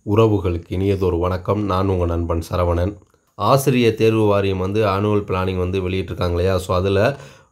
உறவுகளுக்கு இனியதொரு வணக்கம் நான் உங்கள் நண்பன் சரவணன் ஆசிரியர் தேர்வு வாரியம் வந்து ஆனுவல் பிளானிங் வந்து வெளியிட்டிருக்காங்க இல்லையா ஸோ அதில்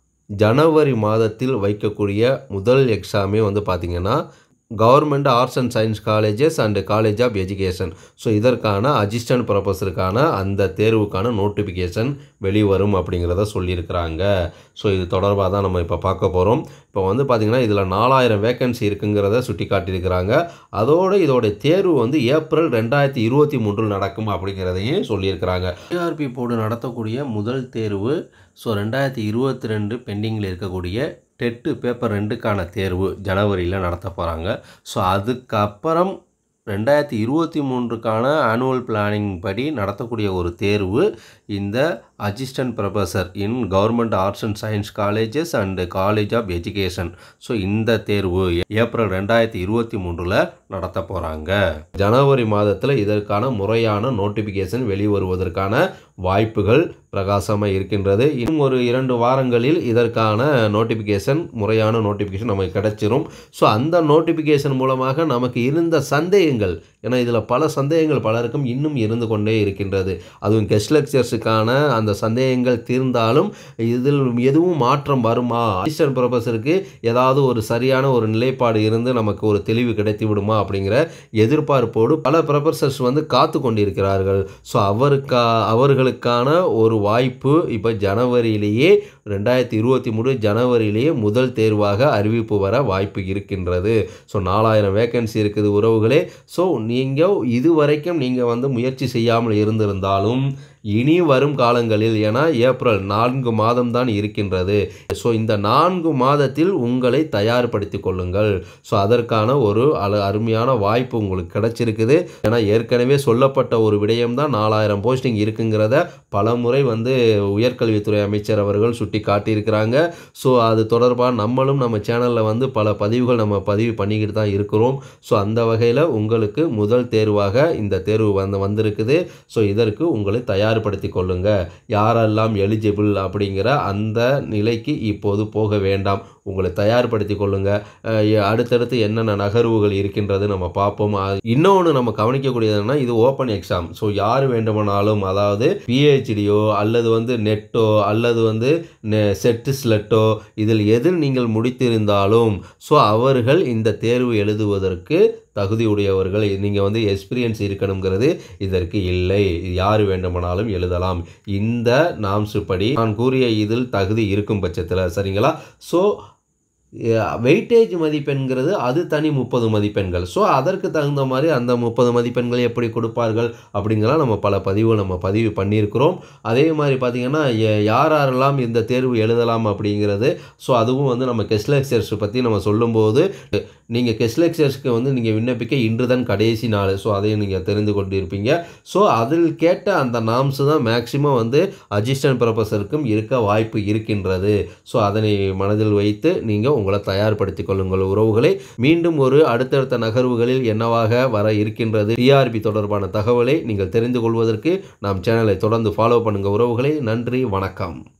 ஜனவரி மாதத்தில் வைக்கக்கூடிய முதல் எக்ஸாமே வந்து பார்த்திங்கன்னா government arts and science colleges and college of education so இதற்கான அசிஸ்டன்ட் ப்ரொஃபஸருக்கான அந்த தேர்வுக்கான நோட்டிஃபிகேஷன் வெளிவரும் அப்படிங்கிறத சொல்லியிருக்கிறாங்க ஸோ இது தொடர்பாக தான் நம்ம இப்போ பார்க்க போகிறோம் இப்போ வந்து பார்த்திங்கன்னா இதில் நாலாயிரம் வேக்கன்சி இருக்குங்கிறத சுட்டி காட்டியிருக்கிறாங்க அதோடு இதோடைய தேர்வு வந்து ஏப்ரல் ரெண்டாயிரத்தி இருபத்தி மூன்றில் நடக்கும் அப்படிங்கிறதையும் சொல்லியிருக்கிறாங்க டிஆர்பி போர்டு நடத்தக்கூடிய முதல் தேர்வு ஸோ ரெண்டாயிரத்தி இருபத்தி ரெண்டு பெண்டிங்கில் இருக்கக்கூடிய டெட்டு பேப்பர் ரெண்டுக்கான தேர்வு ஜனவரியில் நடத்த போகிறாங்க ஸோ அதுக்கப்புறம் ரெண்டாயிரத்தி இருபத்தி மூன்றுக்கான ஆனுவல் பிளானிங் படி நடத்தக்கூடிய ஒரு தேர்வு இந்த assistant professor in government arts and science colleges and college of education so இந்த தேர்வு ஏப்ரல் ரெண்டாயிரத்தி இருபத்தி மூன்றில் நடத்த போகிறாங்க ஜனவரி மாதத்தில் இதற்கான முறையான நோட்டிஃபிகேஷன் வெளிவருவதற்கான வாய்ப்புகள் பிரகாசமாக இருக்கின்றது இன்னும் ஒரு இரண்டு வாரங்களில் இதற்கான நோட்டிஃபிகேஷன் முறையான நோட்டிஃபிகேஷன் நமக்கு கிடைச்சிரும் ஸோ அந்த நோட்டிஃபிகேஷன் மூலமாக நமக்கு இருந்த சந்தேகங்கள் ஏன்னா இதில் பல சந்தேகங்கள் பலருக்கும் இன்னும் இருந்து கொண்டே இருக்கின்றது அதுவும் கெஸ்ட் லெக்சர்ஸுக்கான அந்த சந்தேகங்கள் தீர்ந்தாலும் இதில் எதுவும் மாற்றம் வருமா அசிஸ்டன்ட் ப்ரொஃபஸருக்கு ஏதாவது ஒரு சரியான ஒரு நிலைப்பாடு இருந்து நமக்கு ஒரு தெளிவு கிடைத்து விடுமா அப்படிங்கிற எதிர்பார்ப்போடு பல ப்ரொஃபஸர்ஸ் வந்து காத்து கொண்டிருக்கிறார்கள் ஸோ அவருக்கா அவர்களுக்கான ஒரு வாய்ப்பு இப்போ ஜனவரியிலேயே ரெண்டாயிரத்தி இருபத்தி மூணு ஜனவரியிலேயே முதல் தேர்வாக அறிவிப்பு வர வாய்ப்பு இருக்கின்றது ஸோ நாலாயிரம் வேக்கன்சி இருக்குது உறவுகளே ஸோ நீங்கள் இதுவரைக்கும் நீங்கள் வந்து முயற்சி செய்யாமல் இருந்திருந்தாலும் இனி வரும் காலங்களில் ஏன்னா ஏப்ரல் நான்கு மாதம் தான் இருக்கின்றது ஸோ இந்த நான்கு மாதத்தில் உங்களை தயார்படுத்திக் கொள்ளுங்கள் ஸோ அதற்கான ஒரு அல அருமையான வாய்ப்பு உங்களுக்கு கிடைச்சிருக்குது ஏன்னா ஏற்கனவே சொல்லப்பட்ட ஒரு விடயம் தான் நாலாயிரம் போஸ்டிங் இருக்குங்கிறத பல முறை வந்து உயர்கல்வித்துறை அமைச்சர் அவர்கள் சுட்டி காட்டியிருக்கிறாங்க ஸோ அது தொடர்பாக நம்மளும் நம்ம சேனலில் வந்து பல பதிவுகள் நம்ம பதிவு பண்ணிக்கிட்டு தான் இருக்கிறோம் ஸோ அந்த வகையில் உங்களுக்கு முதல் தேர்வாக இந்த தேர்வு வந்து வந்திருக்குது ஸோ இதற்கு உங்களை தயார்படுத்தி கொள்ளுங்க யாரெல்லாம் எலிஜிபிள் அப்படிங்கிற அந்த நிலைக்கு இப்போது போக வேண்டாம் உங்களை தயார்படுத்தி கொள்ளுங்க அடுத்தடுத்து என்னென்ன நகர்வுகள் இருக்கின்றது நம்ம பார்ப்போம் இன்னொன்று நம்ம கவனிக்கக்கூடியதுன்னா இது ஓப்பன் எக்ஸாம் ஸோ யார் வேண்டுமானாலும் அதாவது பிஹெச்டியோ அல்லது வந்து நெட்டோ அல்லது வந்து செட்டு ஸ்லெட்டோ இதில் எதில் நீங்கள் முடித்திருந்தாலும் ஸோ அவர்கள் இந்த தேர்வு எழுதுவதற்கு தகுதியுடையவர்கள் நீங்கள் வந்து எக்ஸ்பீரியன்ஸ் இருக்கணுங்கிறது இதற்கு இல்லை யார் வேண்டுமானாலும் எழுதலாம் இந்த நாம்ஸ் படி நான் கூறிய இதில் தகுதி இருக்கும் பட்சத்தில் சரிங்களா ஸோ வெயிட்டேஜ் மதிப்பெண்கிறது அது தனி முப்பது மதிப்பெண்கள் ஸோ அதற்கு தகுந்த மாதிரி அந்த முப்பது மதிப்பெண்கள் எப்படி கொடுப்பார்கள் அப்படிங்கலாம் நம்ம பல பதிவுகள் நம்ம பதிவு பண்ணியிருக்கிறோம் அதே மாதிரி பார்த்திங்கன்னா யார் யாரெல்லாம் இந்த தேர்வு எழுதலாம் அப்படிங்கிறது ஸோ அதுவும் வந்து நம்ம கெஸ்ட் லெக்சர்ஸ் பற்றி நம்ம சொல்லும்போது நீங்கள் கெஸ்ட் லெக்சர்ஸ்க்கு வந்து நீங்கள் விண்ணப்பிக்க இன்று தான் கடைசி நாள் ஸோ அதையும் நீங்கள் தெரிந்து கொண்டு இருப்பீங்க ஸோ அதில் கேட்ட அந்த நாம்ஸ் தான் மேக்சிமம் வந்து அசிஸ்டன்ட் ப்ரொஃபஸருக்கும் இருக்க வாய்ப்பு இருக்கின்றது ஸோ அதனை மனதில் வைத்து நீங்கள் உங்களை தயார்படுத்திக் கொள்ளுங்கள் உறவுகளை மீண்டும் ஒரு அடுத்தடுத்த நகர்வுகளில் என்னவாக வர இருக்கின்றது டிஆர்பி தொடர்பான தகவலை நீங்கள் தெரிந்து கொள்வதற்கு நாம் சேனலை தொடர்ந்து ஃபாலோ பண்ணுங்கள் உறவுகளை நன்றி வணக்கம்